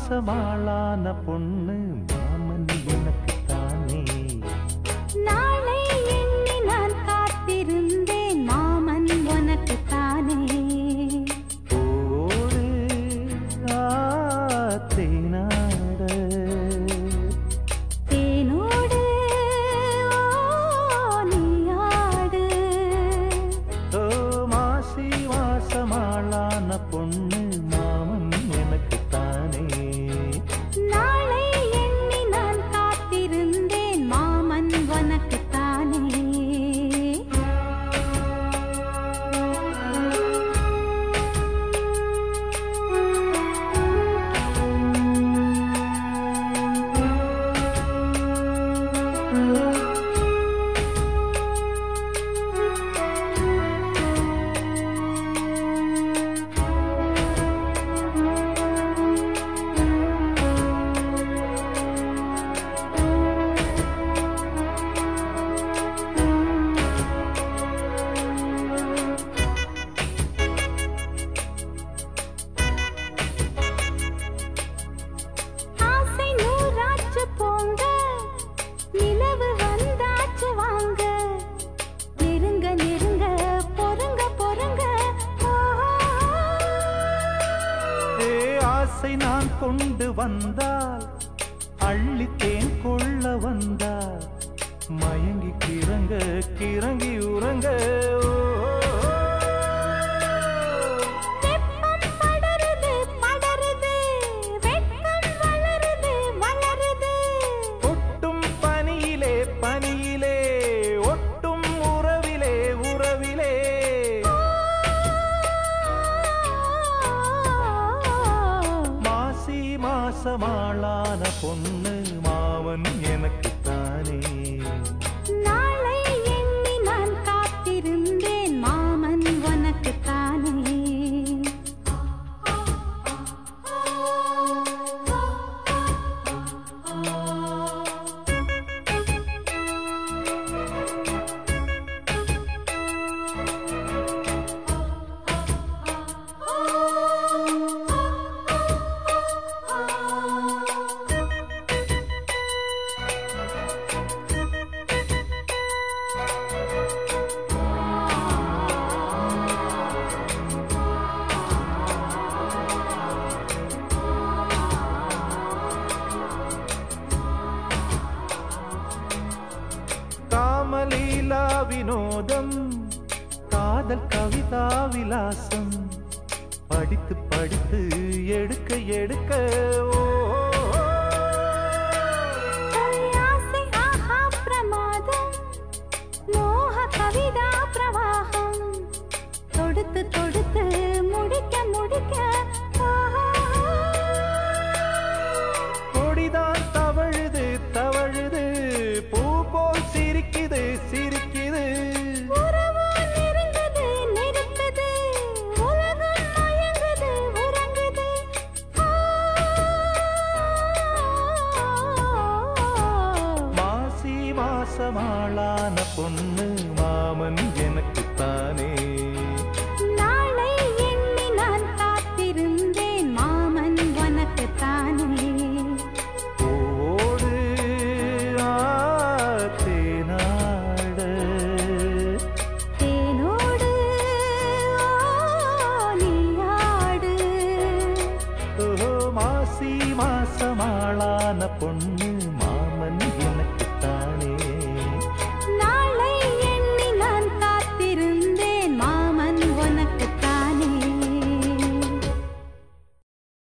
மாசமாளான பொண்ணு மாமன் எனக்கு தானே நாளை எண்ணி நான் காத்திருந்தேன் மாமன் உனக்கு தானே ஓடு ஆத்தேனாட தேனோடு ஓ, நீயாடு ஓ மாசி மாசமாளான பொண்ணு மாமன் எனக்கு தானே நாளை எண்ணி நான் காத்திருந்தேன் மாமன் உனக்கு தானே ஆசை நூறாச்சு போங்க நிலவு வந்தாச்சு வாங்க நெருங்க நெருங்க பொறுங்க பொறுங்க ஓ, ஏ ஆசை நான் கொண்டு வந்தால் அள்ளித்தேன் கொள்ள வந்தால் மயங்கி கிறங்க கிறங்கி உறங்க ஓ, வெப்பம் படருது படருது வெட்கம் வளருது வளருது ஒட்டும் பனியிலே பனியிலே ஒட்டும் உறவிலே உறவிலே மாசி மாசமாளான பொண்ணு மாமன் எனக்கு தானே நாளை எண்ணி நான் காத்திருந்தேன் மாமன் உனக்கு தானே காமலீலா வினோதம் காதல் கவிதா விலாசம் படித்து படித்து எடுக்க எடுக்க ஓ, ஆசை ஆஹா பிரமாதம் மோக கவிதா பிரவாகம் தொடுத்து தொடுத்து முடிக்க முடிக்க ஆஹா. கொடிதான் தவழுது தவழுது பூ போல் சிரிக்குது சிரிக்குது உறவோ நெருங்குது நெருக்குது உலகம் மயங்குது உறங்குது மாசி மாசமாளான பொண்ணு மாமன் எனக்கு தானே நாளை எண்ணி நான் காத்திருந்தேன் மாமன் உனக்கு தானே ஓடு ஆத்தேனாட தேனோடு ஓ, நீயாடு ஓ மாசி மாசமாளான பொண்ணு மா